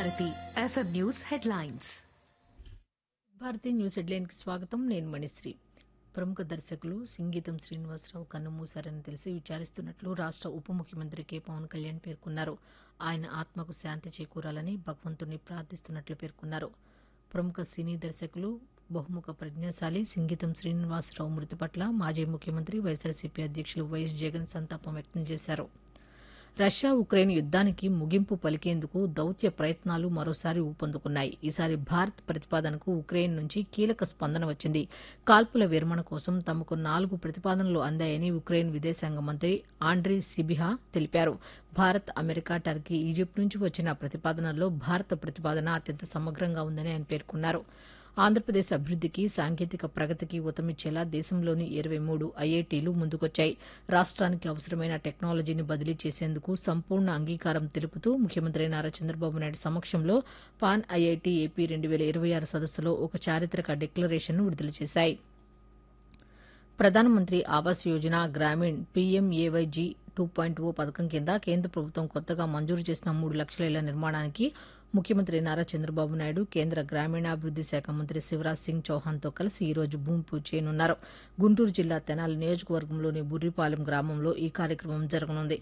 Bharati FM news headlines భారతీయ news హెడ్లైన్కి స్వాగతం నేను మణిశ్రీ ప్రముఖ దర్శకులు సంగీతం శ్రీనివాసరావు కన్నుమూశారని తెలిసి విచారిస్తున్నట్లు రాష్ట్ర ఉప ముఖ్యమంత్రి కె పవన్ కళ్యాణ్ పేర్కొన్నారు ఆయన ఆత్మకు శాంతి చేకూరాలని భగవంతుని ప్రార్థిస్తున్నట్లు పేర్కొన్నారు ప్రముఖ సినీ దర్శకులు బహుముఖ ప్రజ్ఞాశాలి సంగీతం శ్రీనివాసరావు మృతి పట్ల మాజీ ముఖ్యమంత్రి వైఎస్ఆర్సీపీ అధ్యక్షులు వైఎస్ జగన్ సంతాపం వ్యక్తం చేశారు రష్యా ఉక్రెయిన్ యుద్ధానికి ముగింపు పలికేందుకు దౌత్య ప్రయత్నాలు మరోసారి ఊపందుకున్నాయి ఈసారి భారత్ ప్రతిపాదనకు ఉక్రెయిన్ నుంచి కీలక స్పందన వచ్చింది కాల్పుల విరమణ కోసం తమకు నాలుగు ప్రతిపాదనలు అందాయని ఉక్రెయిన్ విదేశాంగ మంత్రి ఆండ్రీ సిబిహా తెలిపారు భారత్ అమెరికా టర్కీ ఈజిప్ట్ నుంచి వచ్చిన ప్రతిపాదనల్లో భారత ప్రతిపాదన అత్యంత సమగ్రంగా ఉందని ఆయన పేర్కొన్నారు ఆంధ్రప్రదేశ్ అభివృద్ధికి సాంకేతిక ప్రగతికి ఉతమిచ్చేలా దేశంలోని ఇరవై మూడు ఐఐటీలు ముందుకొచ్చాయి రాష్ట్రానికి అవసరమైన టెక్నాలజీని బదిలీ చేసేందుకు సంపూర్ణ అంగీకారం తెలుపుతూ ముఖ్యమంత్రి నారా చంద్రబాబు నాయుడు సమక్షంలో పాన్ ఐఐటి ఏపీ రెండు వేల ఇరవై ఆరు సదస్సులో ఒక చారిత్రక డిక్లరేషన్ను విడుదల చేశాయి ప్రధానమంత్రి Awas Yojana Gramin PMAYG two point O పథకం కింద కేంద్ర ప్రభుత్వం కొత్తగా మంజూరు చేసిన మూడు లక్షల ఇళ్ల నిర్మాణానికి ముఖ్యమంత్రి నారా చంద్రబాబు నాయుడు కేంద్ర గ్రామీణాభివృద్ది శాఖ మంత్రి శివరాజ్ సింగ్ చౌహాన్తో కలిసి ఈ రోజు భూమి పూజ చేయనున్నారు గుంటూరు జిల్లా తెనాలి నియోజకవర్గంలోని బుర్రిపాలెం గ్రామంలో ఈ కార్యక్రమం జరగనుంది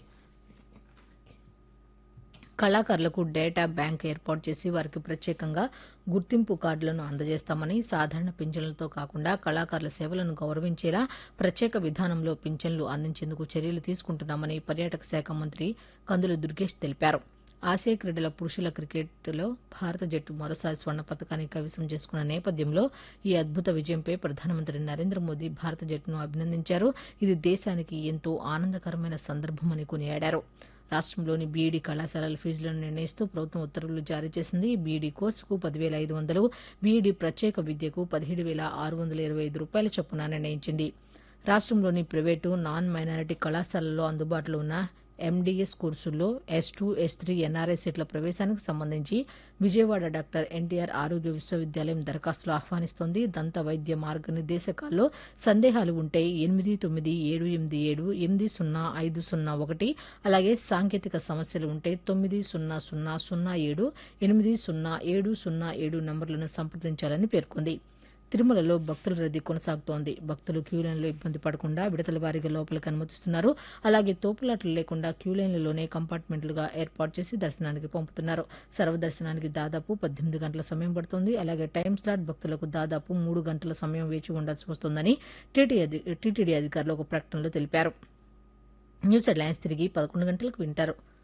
కళాకారులకు డేటా బ్యాంక్ ఏర్పాటు చేసి వారికి ప్రత్యేకంగా గుర్తింపు కార్డులను అందజేస్తామని సాధారణ పింఛన్లతో కాకుండా కళాకారుల సేవలను గౌరవించేలా ప్రత్యేక విధానంలో పింఛన్లు అందించేందుకు చర్యలు తీసుకుంటున్నామని పర్యాటక శాఖ మంత్రి కందుల దుర్గేష్ తెలిపారు ఆసియా క్రీడల పురుషుల క్రికెట్లో భారత జట్టు మరోసారి స్వర్ణ పథకాన్ని కైవసం చేసుకున్న నేపథ్యంలో ఈ అద్భుత విజయంపై ప్రధానమంత్రి నరేంద్ర మోదీ భారత జట్టును అభినందించారు ఇది దేశానికి ఎంతో ఆనందకరమైన సందర్భమని కొనియాడారు రాష్ట్రంలోని బీఈడీ కళాశాలల ఫీజులను నిర్ణయిస్తూ ప్రభుత్వం ఉత్తర్వులు జారీ చేసింది బీఈడీ కోర్సుకు పదివేల ఐదు వందలు బీఈడీ ప్రత్యేక విద్యకు పదిహేడు వేల ఆరు వందల ఇరవై ఐదు రూపాయల చొప్పున నిర్ణయించింది రాష్ట్రంలోని ప్రైవేటు నాన్ మైనారిటీ కళాశాలల్లో అందుబాటులో ఉన్న ఎండీఎస్ కోర్సుల్లో S two S three NRI సీట్ల ప్రవేశానికి సంబంధించి విజయవాడ డాక్టర్ ఎన్టీఆర్ ఆరోగ్య విశ్వవిద్యాలయం దరఖాస్తులు ఆహ్వానిస్తోంది దంత వైద్య మార్గనిర్దేశకాల్లో సందేహాలు ఉంటే ఎనిమిది తొమ్మిది ఏడు ఎనిమిది ఏడు ఎనిమిది సున్నా ఐదు సున్నా ఒకటి అలాగే సాంకేతిక సమస్యలు ఉంటే తొమ్మిది సున్నా సున్నా సున్నా ఏడు ఎనిమిది సున్నా ఏడు సున్నా ఏడు నంబర్లను సంప్రదించాలని పేర్కొంది తిరుమలలో భక్తుల రద్దీ కొనసాగుతోంది భక్తులు క్యూలైన్లో ఇబ్బంది పడకుండా విడతల వారీగా లోపలికి అనుమతిస్తున్నారు అలాగే తోపులాటలు లేకుండా క్యూలైన్లలోనే కంపార్ట్మెంట్లుగా ఏర్పాటు చేసి దర్శనానికి పంపుతున్నారు సర్వదర్శనానికి దాదాపు పద్దెనిమిది గంటల సమయం పడుతుంది అలాగే టైం స్లాట్ భక్తులకు దాదాపు మూడు గంటల సమయం వేచి ఉండాల్సి వస్తోందని టీటీడీ అధికారులు ఒక ప్రకటనలో తెలిపారు న్యూస్ హెడ్లైన్స్ తిరిగి పదకొండు గంటలకు వింటారు